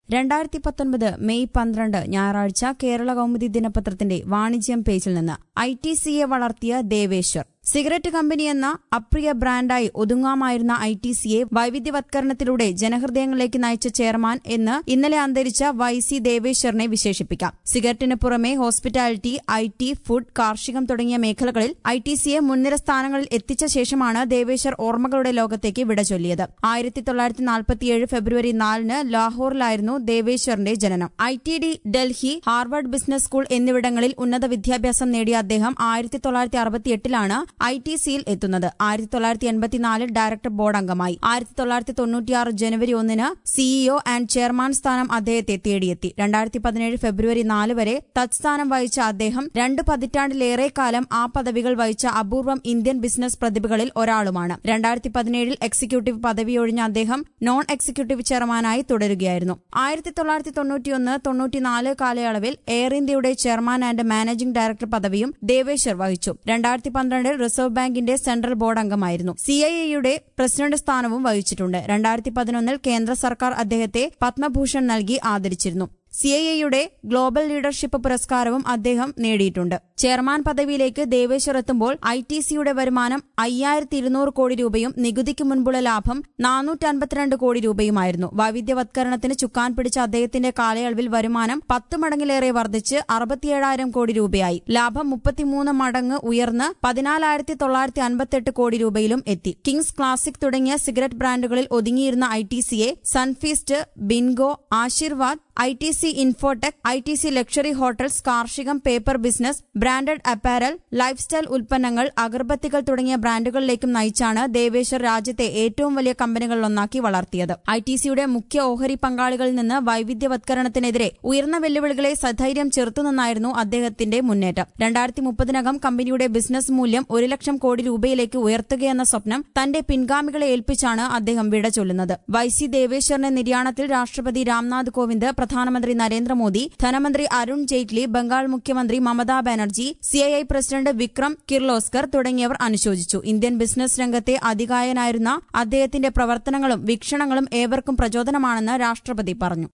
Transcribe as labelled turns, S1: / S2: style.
S1: രണ്ടായിരത്തി പത്തൊൻപത് മെയ് പന്ത്രണ്ട് ഞായറാഴ്ച കേരള കൗമുദി ദിനപത്രത്തിന്റെ വാണിജ്യം പേജിൽ നിന്ന് ഐ ടി സിയെ വളർത്തിയ ദേവേശ്വർ സിഗരറ്റ് കമ്പനി എന്ന അപ്രിയ ബ്രാൻഡായി ഒതുങ്ങാമായിരുന്ന ഐ ടി സിയെ വൈവിധ്യവത്കരണത്തിലൂടെ ജനഹൃദയങ്ങളിലേക്ക് നയിച്ച ചെയർമാൻ എന്ന് ഇന്നലെ അന്തരിച്ച വൈ സി ദേവേശ്വറിനെ വിശേഷിപ്പിക്കാം സിഗരറ്റിന് പുറമെ ഹോസ്പിറ്റാലിറ്റി ഐ ടി ഫുഡ് കാർഷികം തുടങ്ങിയ മേഖലകളിൽ ഐ ടി സിയെ മുൻനിര സ്ഥാനങ്ങളിൽ എത്തിച്ച ശേഷമാണ് ദേവേശ്വർ ഓർമ്മകളുടെ ലോകത്തേക്ക് വിട ചൊല്ലിയത് ആയിരത്തി തൊള്ളായിരത്തി നാൽപ്പത്തിയേഴ് ഫെബ്രുവരി നാലിന് ലാഹോറിലായിരുന്നു ദേവേശ്വറിന്റെ ജനനം I T D Delhi Harvard business school എന്നിവിടങ്ങളിൽ ഉന്നത വിദ്യാഭ്യാസം നേടിയ അദ്ദേഹം ആയിരത്തി തൊള്ളായിരത്തി അറുപത്തിയെട്ടിലാണ് ഐ ടി സിയിൽ എത്തുന്നത് ആയിരത്തി തൊള്ളായിരത്തി എൺപത്തിനാലിൽ ഡയറക്ടർ ബോർഡ് അംഗമായി ആയിരത്തി തൊള്ളായിരത്തി തൊണ്ണൂറ്റിയാറ് ജനുവരി ഒന്നിന് സിഇഒ ആൻഡ് ചെയർമാൻ സ്ഥാനം അദ്ദേഹത്തെ തേടിയെത്തി രണ്ടായിരത്തി പതിനേഴ് ഫെബ്രുവരി നാല് വരെ തത്സ്ഥാനം വഹിച്ച അദ്ദേഹം രണ്ട് പതിറ്റാണ്ടിലേറെ കാലം ആ പദവികൾ വഹിച്ച അപൂർവം ഇന്ത്യൻ ബിസിനസ് പ്രതിഭകളിൽ ഒരാളുമാണ് രണ്ടായിരത്തി പതിനേഴിൽ എക്സിക്യൂട്ടീവ് പദവിയൊഴിഞ്ഞ അദ്ദേഹം നോൺ എക്സിക്യൂട്ടീവ് ചെയർമാനായി തുടരുകയായിരുന്നു ആയിരത്തി തൊള്ളായിരത്തി തൊണ്ണൂറ്റിയൊന്ന് തൊണ്ണൂറ്റിനാല് കാലയളവിൽ എയർ ഇന്ത്യയുടെ ചെയർമാൻ ആൻഡ് മാനേജിംഗ് ഡയറക്ടർ പദവിയും ദേവേശ്വർ വഹിച്ചു രണ്ടായിരത്തി പന്ത്രണ്ടിൽ റിസർവ് ബാങ്കിന്റെ സെൻട്രൽ ബോർഡ് അംഗമായിരുന്നു സിഐഎയുടെ പ്രസിഡന്റ് സ്ഥാനവും വഹിച്ചിട്ടുണ്ട് രണ്ടായിരത്തി പതിനൊന്നിൽ കേന്ദ്ര സർക്കാർ അദ്ദേഹത്തെ പത്മഭൂഷൺ നൽകി ആദരിച്ചിരുന്നു സിഐഎയുടെ ഗ്ലോബൽ ലീഡർഷിപ്പ് പുരസ്കാരവും അദ്ദേഹം നേടിയിട്ടുണ്ട് ചെയർമാൻ പദവിയിലേക്ക് ദേവേശ്വർ എത്തുമ്പോൾ ഐ ടി സിയുടെ വരുമാനം അയ്യായിരത്തി ഇരുന്നൂറ് കോടി രൂപയും നികുതിക്ക് മുൻപുള്ള ലാഭം നാനൂറ്റി അൻപത്തിരണ്ട് കോടി രൂപയുമായിരുന്നു വൈവിധ്യവത്കരണത്തിന് ചുക്കാൻ പിടിച്ച അദ്ദേഹത്തിന്റെ കാലയളവിൽ വരുമാനം പത്ത് മടങ്ങിലേറെ വർദ്ധിച്ച് അറുപത്തിയേഴായിരം കോടി രൂപയായി ലാഭം മുപ്പത്തിമൂന്ന് മടങ്ങ് ഉയർന്ന് പതിനാലായിരത്തി തൊള്ളായിരത്തി അൻപത്തെട്ട് കോടി രൂപയിലും എത്തി കിങ്സ് ക്ലാസിക് തുടങ്ങിയ സിഗരറ്റ് ബ്രാൻഡുകളിൽ ഒതുങ്ങിയിരുന്ന ഐ ടി സിയെ Sunfeast Bingo Aashirvaad I T C Infotech I T C luxury hotels കാർഷികം paper business branded apparel lifestyle ഉൽപ്പന്നങ്ങൾ അഗർബത്തികൾ തുടങ്ങിയ ബ്രാൻഡുകളിലേക്കും നയിച്ചാണ് ദേവേശ്വർ രാജ്യത്തെ ഏറ്റവും വലിയ കമ്പനികളിലൊന്നാക്കി വളർത്തിയത് ഐ ടി സിയുടെ മുഖ്യ ഓഹരി പങ്കാളികളിൽ നിന്ന് വൈവിധ്യവത്കരണത്തിനെതിരെ ഉയർന്ന വെല്ലുവിളികളെ സധൈര്യം ചെറുത്തുനിന്നായിരുന്നു അദ്ദേഹത്തിന്റെ മുന്നേറ്റം രണ്ടായിരത്തി മുപ്പതിനകം കമ്പനിയുടെ ബിസിനസ് മൂല്യം ഒരു ലക്ഷം കോടി രൂപയിലേക്ക് ഉയർത്തുകയെന്ന സ്വപ്നം തന്റെ പിൻഗാമികളെ ഏൽപ്പിച്ചാണ് അദ്ദേഹം വിട ചൊല്ലുന്നത് വൈ സി ദേവേശ്വറിന്റെ നിര്യാണത്തിൽ രാഷ്ട്രപതി രാംനാഥ് കോവിന്ദ് പ്രധാനമന്ത്രി നരേന്ദ്രമോദി ധനമന്ത്രി അരുൺ ജെയ്റ്റ്ലി ബംഗാൾ മുഖ്യമന്ത്രി മമതാ ബാനർജി സിഐഐ പ്രസിഡന്റ് വിക്രം കിർലോസ്കർ തുടങ്ങിയവർ അനുശോചിച്ചു ഇന്ത്യൻ ബിസിനസ് രംഗത്തെ അതികായനായിരുന്ന അദ്ദേഹത്തിന്റെ പ്രവർത്തനങ്ങളും വീക്ഷണങ്ങളും ഏവർക്കും പ്രചോദനമാണെന്ന് രാഷ്ട്രപതി പറഞ്ഞു